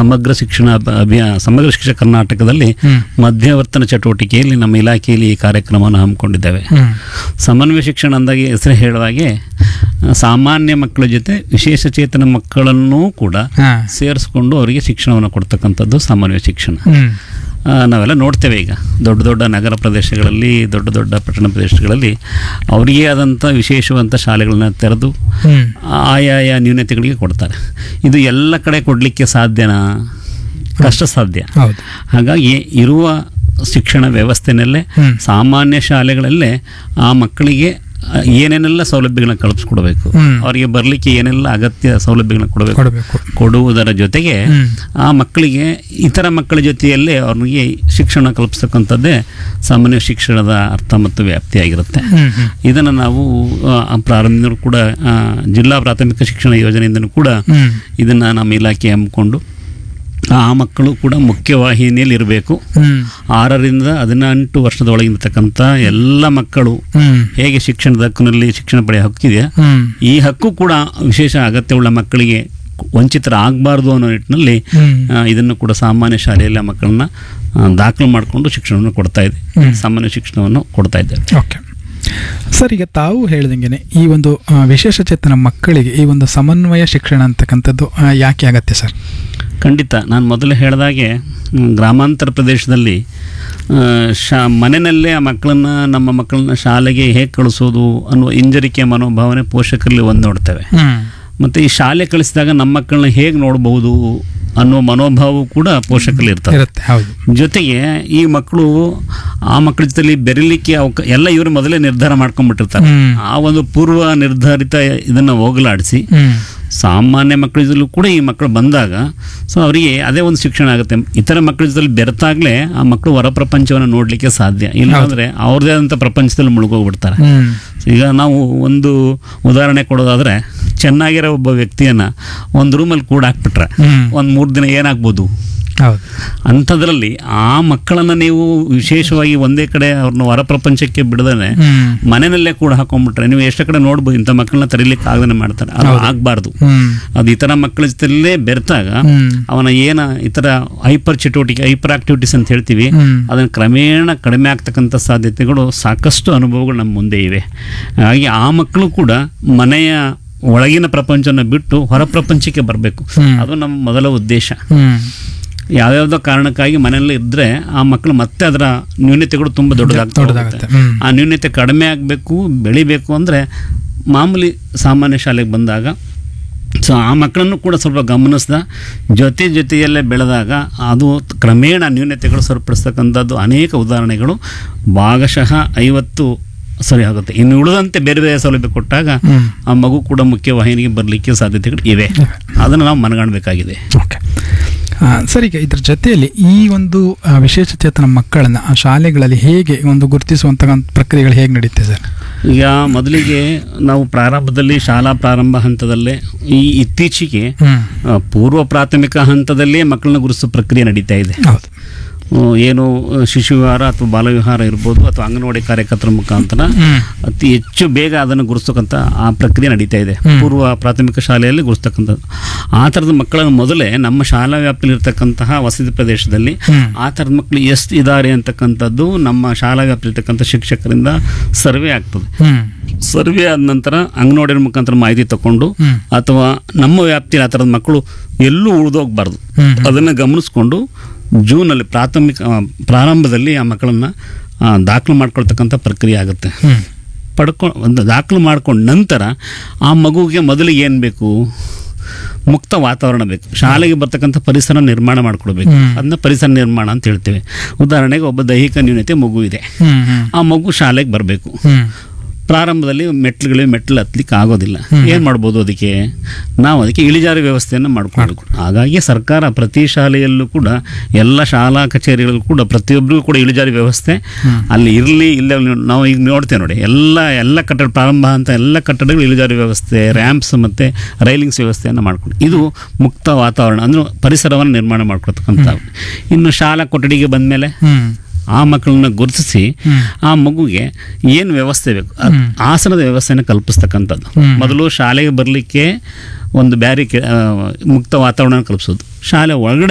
ಸಮಗ್ರ ಶಿಕ್ಷಣ ಅಭ- ಅಭಿಯಾನ ಸಮಗ್ರ ಶಿಕ್ಷಣ ಕರ್ನಾಟಕದಲ್ಲಿ ಹ್ಮ್. ಮಧ್ಯವರ್ತನ ಚಟುವಟಿಕೆಯಲ್ಲಿ ನಮ್ಮ ಇಲಾಖೆಯಲ್ಲಿ ಈ ಕಾರ್ಯಕ್ರಮವನ್ನು ಹಮ್ಮಿಕೊಂಡಿದ್ದೇವೆ ಹ್ಮ್ ಸಮನ್ವಯ ಶಿಕ್ಷಣ ಅಂದಾಗೆ ಹೆಸರು ಹೇಳುವ ಹಾಗೆ ಆ, ಸಾಮಾನ್ಯ ಮಕ್ಕಳ ಜೊತೆ ವಿಶೇಷ ಚೇತನ ಮಕ್ಕಳನ್ನೂ ಕೂಡ ಹಾ ಸೇರಿಸ್ಕೊಂಡು ಅವರಿಗೆ ಶಿಕ್ಷಣವನ್ನು ಕೊಡ್ತಕ್ಕಂಥದ್ದು ಸಮನ್ವಯ ಶಿಕ್ಷಣ ಹ್ಮ್ ಆ, ನಾವೆಲ್ಲ ನೋಡ್ತೇವೆ ಈಗ ದೊಡ್ಡ ದೊಡ್ಡ ನಗರ ಪ್ರದೇಶಗಳಲ್ಲಿ ದೊಡ್ಡ ದೊಡ್ಡ ಪಟ್ಟಣ ಪ್ರದೇಶಗಳಲ್ಲಿ ಅವರಿಗೇ ಆದಂಥ ವಿಶೇಷವಂತ ಶಾಲೆಗಳನ್ನ ತೆರೆದು ಹ್ಮ್ ಆಯಾಯ ನ್ಯೂನತೆಗಳಿಗೆ ಕೊಡ್ತಾರೆ ಇದು ಎಲ್ಲ ಕಡೆ ಕೊಡಲಿಕ್ಕೆ ಸಾಧ್ಯನಾ ಕಷ್ಟ ಸಾಧ್ಯ ಹೌದು ಹಾಗಾಗಿ ಇರುವ ಶಿಕ್ಷಣ ವ್ಯವಸ್ಥೆನಲ್ಲೇ ಹ್ಮ್. ಸಾಮಾನ್ಯ ಶಾಲೆಗಳಲ್ಲೇ ಆ ಮಕ್ಕಳಿಗೆ ಆ, ಏನೇನೆಲ್ಲ ಸೌಲಭ್ಯಗಳನ್ನ ಕಲ್ಪಿಸ್ಕೊಡ್ಬೇಕು ಹ್ಮ್. ಅವರಿಗೆ ಬರಲಿಕ್ಕೆ ಏನೆಲ್ಲ ಅಗತ್ಯ ಸೌಲಭ್ಯಗಳನ್ನ ಕೊಡಬೇಕು ಕೊಡಬೇಕು ಕೊಡುವುದರ ಜೊತೆಗೆ ಹ್ಮ್. ಆ ಮಕ್ಕಳಿಗೆ ಇತರ ಮಕ್ಕಳ ಜೊತೆಯಲ್ಲೇ ಅವ್ರಿಗೆ ಶಿಕ್ಷಣ ಕಲ್ಪಿಸ್ತಕ್ಕಂಥದ್ದೇ ಸಾಮಾನ್ಯ ಶಿಕ್ಷಣದ ಅರ್ಥ ಮತ್ತು ವ್ಯಾಪ್ತಿಯಾಗಿರುತ್ತೆ ಹ್ಮ್ ಹ್ಮ್ ಇದನ್ನು ನಾವು ಆ, ಪ್ರಾರಂಭದಿಂದಲೂ ಕೂಡ ಆ, ಜಿಲ್ಲಾ ಪ್ರಾಥಮಿಕ ಶಿಕ್ಷಣ ಯೋಜನೆಯಿಂದನೂ ಕೂಡ ಹ್ಮ್ ಇದನ್ನು ನಮ್ಮ ಇಲಾಖೆ ಹಮ್ಮಿಕೊಂಡು ಆ ಮಕ್ಕಳು ಕೂಡ ಮುಖ್ಯವಾಹಿನಿಯಲ್ಲಿ ಇರಬೇಕು ಹ್ಮ್ ಆರರಿಂದ ಹದಿನೆಂಟು ವರ್ಷದ ಒಳಗಿರ್ತಕ್ಕಂಥ ಎಲ್ಲ ಮಕ್ಕಳು ಹ್ಮ್ ಹೇಗೆ ಶಿಕ್ಷಣದ ಹಕ್ಕಿನಲ್ಲಿ ಶಿಕ್ಷಣ ಪಡೆಯೋ ಹಕ್ಕಿದೆ ಹ್ಮ್ ಈ ಹಕ್ಕು ಕೂಡ ವಿಶೇಷ ಅಗತ್ಯವುಳ್ಳ ಮಕ್ಕಳಿಗೆ ವಂಚಿತರಾಗಬಾರ್ದು ಅನ್ನೋ ನಿಟ್ಟಿನಲ್ಲಿ ಹ್ಮ್ ಆ, ಇದನ್ನು ಕೂಡ ಸಾಮಾನ್ಯ ಶಾಲೆಯಲ್ಲಿ ಆ ಮಕ್ಕಳನ್ನ ಆ, ದಾಖಲು ಮಾಡಿಕೊಂಡು ಶಿಕ್ಷಣವನ್ನು ಕೊಡ್ತಾ ಇದೆ ಹ್ಮ್. ಸಾಮಾನ್ಯ ಶಿಕ್ಷಣವನ್ನು ಕೊಡ್ತಾ ಇದ್ದೇವೆ ಓಕೆ ಸರ್ ಈಗ ತಾವು ಹೇಳ್ದಂಗೆನೆ ಈ ಒಂದು ಆ, ವಿಶೇಷ ಚೇತನ ಮಕ್ಕಳಿಗೆ ಈ ಒಂದು ಸಮನ್ವಯ ಶಿಕ್ಷಣ ಅಂತಕ್ಕಂಥದ್ದು ಆ, ಯಾಕೆ ಅಗತ್ಯ ಸರ್ ಖಂಡಿತ ನಾನು ಮೊದಲು ಹೇಳಿದಾಗೆ ಮ್, ಗ್ರಾಮಾಂತರ ಪ್ರದೇಶದಲ್ಲಿ ಆ, ಶಾ ಮನೆಯಲ್ಲೇ ಆ ಮಕ್ಕಳನ್ನ ನಮ್ಮ ಮಕ್ಕಳನ್ನ ಶಾಲೆಗೆ ಹೇಗೆ ಕಳಿಸೋದು ಅನ್ನುವ ಹಿಂಜರಿಕೆ ಮನೋಭಾವನೆ ಪೋಷಕರಲ್ಲಿ ಒಂದು ನೋಡ್ತೇವೆ ಹ್ಮ್ ಮತ್ತು ಈ ಶಾಲೆ ಕಳಿಸಿದಾಗ ನಮ್ಮ ಮಕ್ಕಳನ್ನ ಹೇಗೆ ನೋಡ್ಬೋದು ಅನ್ನೋ ಮನೋಭಾವ ಕೂಡ ಪೋಷಕರಲ್ಲಿ ಇರ್ತದೆ ಇರುತ್ತೆ ಹೌದು ಜೊತೆಗೆ ಈ ಮಕ್ಕಳು ಆ ಮಕ್ಕಳ ಜೊತೆಲಿ ಬೆರಿಲಿಕ್ಕೆ ಅವಕ ಎಲ್ಲ ಇವರು ಮೊದಲೇ ನಿರ್ಧಾರ ಮಾಡ್ಕೊಂಡ್ಬಿಟ್ಟಿರ್ತಾರೆ ಹ್ಮ್. ಆ ಒಂದು ಪೂರ್ವ ನಿರ್ಧಾರಿತ ಇದನ್ನು ಹೋಗಲಾಡಿಸಿ ಹ್ಮ್ ಸಾಮಾನ್ಯ ಮಕ್ಕಳ ಜೊತೆಲೂ ಕೂಡ ಈ ಮಕ್ಕಳು ಬಂದಾಗ ಸೊ ಅವರಿಗೆ ಅದೇ ಒಂದು ಶಿಕ್ಷಣ ಆಗುತ್ತೆ ಇತರ ಮಕ್ಕಳ ಜೊತೆ ಬೆರೆತಾಗಲೇ ಆ ಮಕ್ಕಳು ಹೊರ ಪ್ರಪಂಚವನ್ನು ನೋಡಲಿಕ್ಕೆ ಸಾಧ್ಯ ಇಲ್ಲಾಂದರೆ ಅವ್ರದೇ ಆದಂಥ ಪ್ರಪಂಚದಲ್ಲಿ ಮುಳುಗೋಗ್ಬಿಡ್ತಾರೆ ಹ್ಮ್ ಈಗ ನಾವು ಒಂದು ಉದಾಹರಣೆ ಕೊಡೋದಾದರೆ ಚೆನ್ನಾಗಿರೋ ಒಬ್ಬ ವ್ಯಕ್ತಿಯನ್ನು ಒಂದು ರೂಮಲ್ಲಿ ಕೂಡ ಹಾಕ್ಬಿಟ್ರೆ ಹ್ಮ್ ಒಂದು ಮೂರು ದಿನ ಏನಾಗ್ಬೋದು ಹೌದು ಅಂಥದ್ರಲ್ಲಿ ಆ ಮಕ್ಕಳನ್ನು ನೀವು ವಿಶೇಷವಾಗಿ ಒಂದೇ ಕಡೆ ಅವ್ರನ್ನ ಹೊರ ಪ್ರಪಂಚಕ್ಕೆ ಬಿಡದೇ ಹ್ಮ್ ಮನೆಯಲ್ಲೇ ಕೂಡ ಹಾಕೊಂಡ್ಬಿಟ್ರೆ ನೀವು ಎಷ್ಟು ಕಡೆ ನೋಡ್ಬೋದು ಇಂಥ ಮಕ್ಕಳನ್ನ ತರೀಲಿಕ್ಕೆ ಆಗದೇ ಮಾಡ್ತಾರೆ ಅದು ಆಗಬಾರ್ದು ಹ್ಮ್ ಅದು ಇತರ ಮಕ್ಕಳ ಜೊತೆಲೇ ಬೆರೆತಾಗ ಹ್ಮ್ ಅವನ ಏನ ಇತರ ಹೈಪರ್ ಚಟುವಟಿಕೆ ಹೈಪರ್ ಆಕ್ಟಿವಿಟೀಸ್ ಅಂತ ಹೇಳ್ತೀವಿ ಹ್ಮ್ ಅದನ್ನು ಕ್ರಮೇಣ ಕಡಿಮೆ ಆಗ್ತಕ್ಕಂಥ ಸಾಧ್ಯತೆಗಳು ಸಾಕಷ್ಟು ಅನುಭವಗಳು ನಮ್ಮ ಮುಂದೆ ಇವೆ ಹಾಗಾಗಿ ಆ ಮಕ್ಕಳು ಕೂಡ ಮನೆಯ ಒಳಗಿನ ಪ್ರಪಂಚವನ್ನು ಬಿಟ್ಟು ಹೊರ ಪ್ರಪಂಚಕ್ಕೆ ಬರಬೇಕು ಹ್ಮ್. ಅದು ನಮ್ಮ ಮೊದಲ ಉದ್ದೇಶ ಹ್ಮ್ ಯಾವ್ಯಾವುದೋ ಕಾರಣಕ್ಕಾಗಿ ಮನೆಯಲ್ಲಿ ಇದ್ದರೆ ಆ ಮಕ್ಕಳು ಮತ್ತೆ ಅದರ ನ್ಯೂನತೆಗಳು ತುಂಬ ದೊಡ್ಡದಾಗ್ತಾ ದೊಡ್ಡದಾಗುತ್ತೆ ಹೋಗುತ್ತೆ. ಹ್ಮ್ ಆ ನ್ಯೂನತೆ ಕಡಿಮೆ ಆಗಬೇಕು ಬೆಳಿಬೇಕು ಅಂದರೆ ಮಾಮೂಲಿ ಸಾಮಾನ್ಯ ಶಾಲೆಗೆ ಬಂದಾಗ ಸೊ ಆ ಮಕ್ಕಳನ್ನು ಕೂಡ ಸ್ವಲ್ಪ ಗಮನಿಸ್ದ ಜೊತೆ ಜೊತೆಯಲ್ಲೇ ಬೆಳೆದಾಗ ಅದು ಕ್ರಮೇಣ ನ್ಯೂನತೆಗಳು ಸರಿಪಡಿಸ್ತಕ್ಕಂಥದ್ದು ಅನೇಕ ಉದಾಹರಣೆಗಳು ಭಾಗಶಃ ಐವತ್ತು ಸರಿ ಆಗುತ್ತೆ ಇನ್ನು ಉಳಿದಂತೆ ಬೇರೆ ಬೇರೆ ಸೌಲಭ್ಯ ಕೊಟ್ಟಾಗ ಹ್ಮ್ ಆ ಮಗು ಕೂಡ ಮುಖ್ಯವಾಹಿನಿಗೆ ಬರಲಿಕ್ಕೆ ಸಾಧ್ಯತೆಗಳು ಇವೆ ಅದನ್ನು ನಾವು ಮನಗಾಣಬೇಕಾಗಿದೆ ಓಕೆ ಆ, ಸರ್ ಈಗ ಇದ್ರ ಜೊತೆಯಲ್ಲಿ ಈ ಒಂದು ಆ, ವಿಶೇಷ ಚೇತನ ಮಕ್ಕಳನ್ನ ಆ ಶಾಲೆಗಳಲ್ಲಿ ಹೇಗೆ ಒಂದು ಗುರುತಿಸುವಂತ ಪ್ರಕ್ರಿಯೆಗಳು ಹೇಗೆ ನಡೀತೆ ಸರ್ ಈಗ ಮೊದಲಿಗೆ ನಾವು ಪ್ರಾರಂಭದಲ್ಲಿ ಶಾಲಾ ಪ್ರಾರಂಭ ಹಂತದಲ್ಲೇ ಈ ಇತ್ತೀಚೆಗೆ ಹ್ಮ್ ಆ, ಪೂರ್ವ ಪ್ರಾಥಮಿಕ ಹಂತದಲ್ಲೇ ಮಕ್ಕಳನ್ನ ಗುರುತಿಸೋ ಪ್ರಕ್ರಿಯೆ ನಡೀತಾ ಇದೆ ಹೌದು ಆ, ಏನು ಆ, ಶಿಶು ವಿಹಾರ ಅಥವಾ ಬಾಲವಿಹಾರ ಇರ್ಬೋದು ಅಥವಾ ಅಂಗನವಾಡಿ ಕಾರ್ಯಕರ್ತರ ಮುಖಾಂತರ ಹ್ಮ್ ಅತಿ ಹೆಚ್ಚು ಬೇಗ ಅದನ್ನು ಗುರುಸ್ತಕ್ಕಂಥ ಆ ಪ್ರಕ್ರಿಯೆ ನಡೀತಾ ಇದೆ ಹ್ಮ್. ಪೂರ್ವ ಪ್ರಾಥಮಿಕ ಶಾಲೆಯಲ್ಲಿ ಗುರುಸ್ತಕ್ಕಂಥದ್ದು ಆ ಥರದ ಮಕ್ಕಳನ್ನು ಮೊದಲೇ ನಮ್ಮ ಶಾಲಾ ವ್ಯಾಪ್ತಿಯಲ್ಲಿ ಇರ್ತಕ್ಕಂತಹ ವಸತಿ ಪ್ರದೇಶದಲ್ಲಿ ಹ್ಮ್ ಆ ಥರದ ಮಕ್ಕಳು ಎಷ್ಟು ಇದ್ದಾರೆ ಅಂತಕ್ಕಂಥದ್ದು ನಮ್ಮ ಶಾಲಾ ವ್ಯಾಪ್ತಿರ್ತಕ್ಕಂಥ ಶಿಕ್ಷಕರಿಂದ ಸರ್ವೆ ಆಗ್ತದೆ ಹ್ಮ್ ಸರ್ವೆ ಆದ ನಂತರ ಅಂಗನವಾಡಿಯ ಮುಖಾಂತರ ಮಾಹಿತಿ ತಗೊಂಡು ಹ್ಮ್ ಅಥವಾ ನಮ್ಮ ವ್ಯಾಪ್ತಿಯಲ್ಲಿ ಆ ಥರದ ಮಕ್ಕಳು ಎಲ್ಲೂ ಉಳಿದೋಗ್ಬಾರ್ದು ಹ್ಮ್ ಅದನ್ನು ಗಮನಿಸ್ಕೊಂಡು ಜೂನಲ್ಲಿ ಪ್ರಾಥಮಿಕ ಆ, ಪ್ರಾರಂಭದಲ್ಲಿ ಆ ಮಕ್ಕಳನ್ನು ದಾಖಲು ಮಾಡ್ಕೊಳ್ತಕ್ಕಂಥ ಪ್ರಕ್ರಿಯೆ ಆಗುತ್ತೆ ಹ್ಮ್ ಪಡ್ಕೊಂಡು ಒಂದು ದಾಖಲು ಮಾಡ್ಕೊಂಡ ನಂತರ ಆ ಮಗುವಿಗೆ ಮೊದಲಿಗೆ ಏನು ಬೇಕು ಮುಕ್ತ ವಾತಾವರಣ ಬೇಕು ಶಾಲೆಗೆ ಬರ್ತಕ್ಕಂಥ ಪರಿಸರ ನಿರ್ಮಾಣ ಮಾಡಿಕೊಡ್ಬೇಕು ಹ್ಮ್. ಅದನ್ನ ಪರಿಸರ ನಿರ್ಮಾಣ ಅಂತ ಹೇಳ್ತೇವೆ ಉದಾಹರಣೆಗೆ ಒಬ್ಬ ದೈಹಿಕ ನ್ಯೂನತೆ ಮಗು ಇದೆ ಹ್ಮ್ ಹ್ಮ್ ಆ ಮಗು ಶಾಲೆಗೆ ಬರಬೇಕು ಹ್ಮ್ ಪ್ರಾರಂಭದಲ್ಲಿ ಮೆಟ್ಲುಗಳಿವೆ ಮೆಟ್ಲು ಹತ್ಲಿಕ್ಕೆ ಆಗೋದಿಲ್ಲ ಹ್ಮ್. ಏನು ಮಾಡ್ಬೋದು ಅದಕ್ಕೆ ನಾವು ಅದಕ್ಕೆ ಇಳಿಜಾರು ವ್ಯವಸ್ಥೆಯನ್ನು ಮಾಡ್ಕೊಳ್ಬೇಕು ಹಾಗಾಗಿ ಸರ್ಕಾರ ಪ್ರತಿ ಶಾಲೆಯಲ್ಲೂ ಕೂಡ ಎಲ್ಲ ಶಾಲಾ ಕಚೇರಿಗಳಲ್ಲೂ ಕೂಡ ಪ್ರತಿಯೊಬ್ಬರಿಗೂ ಕೂಡ ಇಳಿಜಾರು ವ್ಯವಸ್ಥೆ ಹ್ಮ್. ಅಲ್ಲಿ ಇರಲಿ ಇಲ್ಲ ನಾವು ಈಗ ನೋಡ್ತೇವೆ ನೋಡಿ ಎಲ್ಲ ಎಲ್ಲ ಕಟ್ಟಡ ಪ್ರಾರಂಭ ಅಂತ ಎಲ್ಲ ಕಟ್ಟಡಗಳು ಇಳಿಜಾರು ವ್ಯವಸ್ಥೆ ರ್ಯಾಂಪ್ಸ್ ಮತ್ತು ರೈಲಿಂಗ್ಸ್ ವ್ಯವಸ್ಥೆಯನ್ನು ಮಾಡ್ಕೊಂಡು ಇದು ಮುಕ್ತ ವಾತಾವರಣ ಅಂದ್ರೆ ಪರಿಸರವನ್ನು ನಿರ್ಮಾಣ ಮಾಡ್ಕೊಳ್ತಕ್ಕಂಥ ಇನ್ನು ಶಾಲಾ ಕೊಠಡಿಗೆ ಬಂದಮೇಲೆ ಹ್ಮ್ ಆ ಮಕ್ಕಳನ್ನ ಗುರುತಿಸಿ ಹ್ಮ್. ಆ ಮಗುಗೆ ಏನು ವ್ಯವಸ್ಥೆ ಬೇಕು ಅದ್- ಹ್ಮ್. ಆಸನದ ವ್ಯವಸ್ಥೆನ ಕಲ್ಪಿಸ್ತಕ್ಕಂಥದ್ದು ಹ್ಮ್. ಮೊದಲು ಶಾಲೆಗೆ ಬರಲಿಕ್ಕೆ ಒಂದು ಬ್ಯಾರಿ ಮುಕ್ತ ವಾತಾವರಣ ಕಲ್ಪಿಸೋದು ಶಾಲೆ ಒಳಗಡೆ